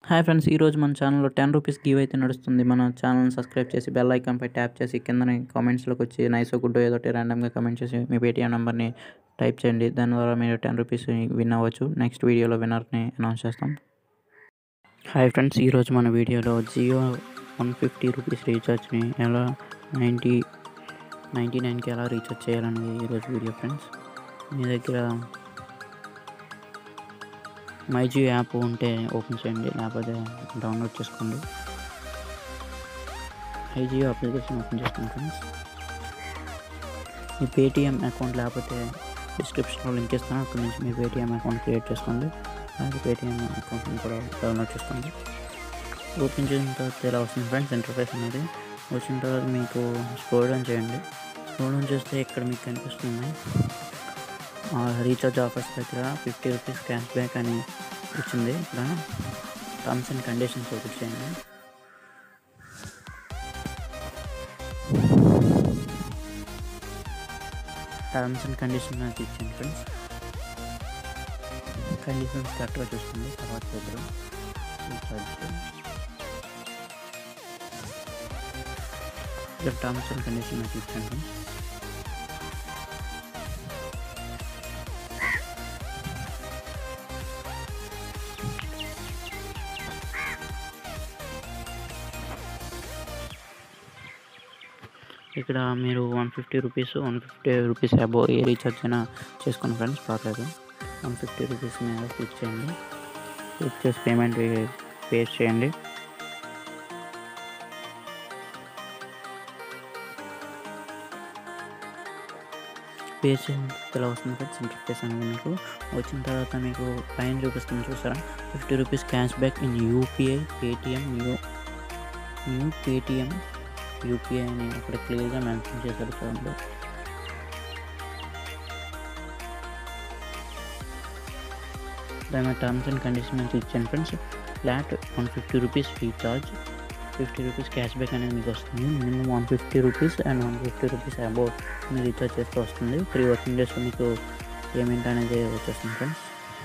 Hi friends ఈరోజు మన ఛానల్లో టెన్ రూపీస్ గివ్ అయితే నడుస్తుంది మన ఛానల్ని సబ్స్క్రైబ్ చేసి బెల్ ఐకాన్పై ట్యాప్ చేసి కింద కామెంట్స్లోకి వచ్చి నైస్ గుడ్డో ఏదో ఒకటి ర్యాండమ్గా కమెంట్ చేసి మీ పేటీఎం నెంబర్ని టైప్ చేయండి దాని ద్వారా మీరు టెన్ రూపీస్ విన్ అవ్వచ్చు నెక్స్ట్ వీడియోలో విన్నర్ని అనౌన్స్ చేస్తాం హాయ్ ఫ్రెండ్స్ ఈరోజు మన వీడియోలో జియో వన్ ఫిఫ్టీ రూపీస్ రీఛార్జ్ని ఎలా నైంటీ నైంటీ నైన్కి ఎలా రీఛార్జ్ చేయాలనేది ఈరోజు వీడియో ఫ్రెండ్స్ మీ దగ్గర మైజీ యాప్ ఉంటే ఓపెన్ చేయండి లేకపోతే డౌన్లోడ్ చేసుకోండి ఐజియో అప్లికేషన్ ఓపెన్ చేసుకోండి ఫ్రెండ్స్ మీ పేటిఎం అకౌంట్ లేకపోతే డిస్క్రిప్షన్లో లింక్ ఇస్తాను అక్కడ నుంచి మీ పేటిఎం అకౌంట్ క్రియేట్ చేసుకోండి అలాగే పేటిఎం అకౌంట్ని కూడా డౌన్లోడ్ చేసుకోండి ఓపెన్ చేసిన తర్వాత ఇలా వస్తుంది ఫ్రెండ్స్ ఇంటర్ఫేస్ అనేది వచ్చిన తర్వాత మీకు స్క్రోల్ డౌన్ చేయండి స్క్రోల్ డౌన్ చేస్తే ఇక్కడ మీకు కనిపిస్తుంది రీఛార్జ్ ఆఫర్స్ దగ్గర ఫిఫ్టీ రూపీస్ క్యాష్ బ్యాక్ అని వచ్చింది ఇక్కడ టర్మ్స్ అండ్ కండిషన్స్ ఒకటి చేయండి టర్మ్స్ అండ్ కండిషన్ నాకు ఇచ్చాను ఫ్రెండ్స్ కండిషన్స్ కరెక్ట్గా చూస్తుంది తర్వాత దగ్గర రీఛార్జ్ ఇక్కడ టర్మ్స్ అండ్ కండిషన్ నాకు ఇచ్చాను ఫ్రెండ్స్ ఇక్కడ మీరు one fifty rupees one fifty rupees above ఏ రీఛార్జ్ అయినా చేసుకోండి ఫ్రెండ్స్ పర్లేదు వన్ ఫిఫ్టీ రూపీస్ మీద క్లిక్ చేయండి క్లిక్ చేసి పేమెంట్ పే చేయండి పే ఇలా వస్తుంది ఫ్రెండ్స్ ఇంటర్ఫేస్ అనేది మీకు వచ్చిన తర్వాత మీకు పైన చూపిస్తుంది చూసారా fifty rupees cash back in UPI Paytm new new Paytm UPI అని అక్కడ క్లియర్గా మెన్షన్ చేశారు చూడండి దాని టర్మ్స్ అండ్ కండిషన్స్ ఇచ్చాను friends flat one fifty rupees recharge fifty rupees cash back అనేది మీకు వస్తుంది minimum one fifty rupees and one fifty rupees above మీరు రీఛార్జ్ చేస్తే వస్తుంది త్రీ వర్కింగ్ డేస్లో మీకు పేమెంట్ అనేది వచ్చేస్తుంది ఫ్రెండ్స్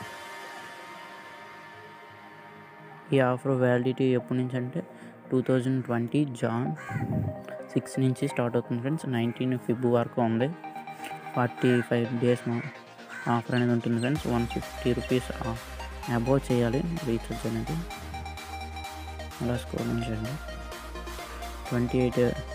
ఈ ఆఫర్ వ్యాలిడిటీ ఎప్పటి నుంచి అంటే two thousand twenty Jan six నుంచి స్టార్ట్ అవుతుంది ఫ్రెండ్స్ నైన్టీన్ ఫిబ్ వరకు ఉంది ఫార్టీ ఫైవ్ డేస్ ఆఫర్ అనేది ఉంటుంది friends one fifty rupees above చేయాలి రీఛార్జ్ అనేది అలా స్కోర్ చేయండి ట్వంటీ ఎయిట్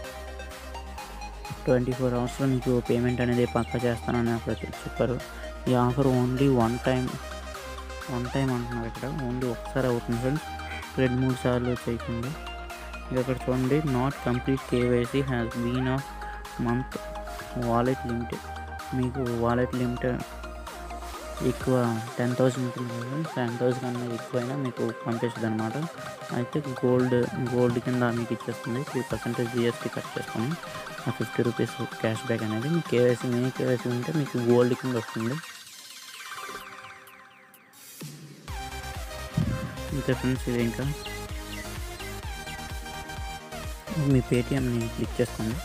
ట్వంటీ ఫోర్ అవర్స్లో మీకు పేమెంట్ అనేది పక్కా చేస్తానని అక్కడ చెప్పారు ఈ offer only one time one time అంటున్నారు ఇక్కడ ఓన్లీ ఒకసారి అవుతుంది ఫ్రెండ్స్ రెండు మూడు సార్లు చేయకుండా ఇక అక్కడ చూడండి not complete KYC has been of month wallet limit మీకు వాలెట్ లిమిట్ ఎక్కువ టెన్ థౌసండ్ ఉంటుంది కదా టెన్ థౌసండ్ అనేది ఎక్కువైనా మీకు పంపిస్తుంది అనమాట అయితే గోల్డ్ గోల్డ్ కింద మీకు ఇచ్చేస్తుంది త్రీ పర్సెంటేజ్ జిఎస్టీ కట్ చేసుకొని ఆ ఫిఫ్టీ రూపీస్ క్యాష్ బ్యాక్ అనేది మీకు కేవైసీ మినీ కేవైసీ ఉంటే మీకు గోల్డ్ కింద వస్తుంది ఇంకా ఫ్రెండ్స్ ఇది ఇంకా మీ పేటిఎంని క్లిక్ చేసుకోండి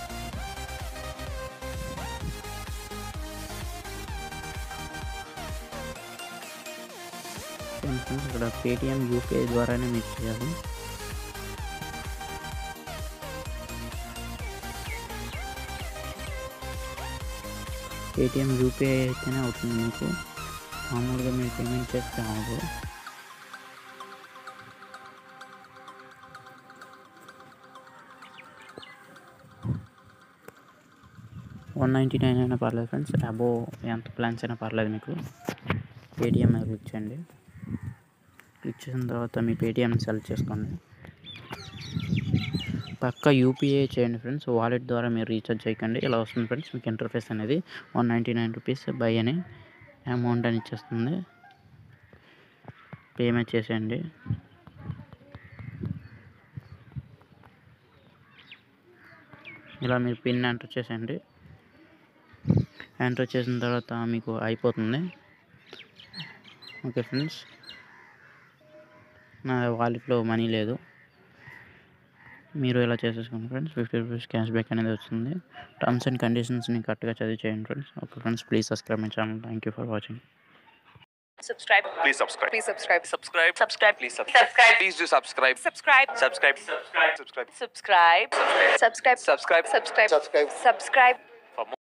ఫ్రెండ్స్ ఇక్కడ పేటిఎం యూపీఐ ద్వారానే మీరు చేయాలి పేటిఎం యూపీఐ అయితేనే అవుతుంది మీకు మామూలుగా మీరు పేమెంట్ చేస్తే అవ్వదు వన్ నైంటీ నైన్ అయినా పర్లేదు ఫ్రెండ్స్ అబో ఎంత ప్లాన్స్ అయినా పర్లేదు మీకు పేటిఎం మీద క్లిక్ చేయండి క్లిక్ చేసిన తర్వాత మీ పేటిఎం సెలెక్ట్ చేసుకోండి పక్క యూపీఐ చేయండి ఫ్రెండ్స్ వాలెట్ ద్వారా మీరు రీఛార్జ్ చేయకండి ఇలా వస్తుంది ఫ్రెండ్స్ మీకు ఇంటర్ఫేస్ అనేది one ninety nine rupees buy అని అమౌంట్ అని ఇచ్చేస్తుంది పేమెంట్ చేసేయండి ఇలా మీరు పిన్ ఎంటర్ చేసేయండి ఎంటర్ చేసిన తర్వాత మీకు అయిపోతుంది ఓకే ఫ్రెండ్స్ నా వాలెట్లో మనీ లేదు మీరు ఇలా చేసేసుకోండి friends fifty rupees cash back అనేది వస్తుంది టర్మ్స్ అండ్ కండిషన్స్ని కరెక్ట్గా చదివి చేయండి friends okay friends please subscribe my channel thank you for watching Subscribe. Please subscribe. Please subscribe. Subscribe. Subscribe. Please subscribe. Subscribe. Please do subscribe. Subscribe. Subscribe. Subscribe. Subscribe. Subscribe. Subscribe. Subscribe. Subscribe. Subscribe. Subscribe.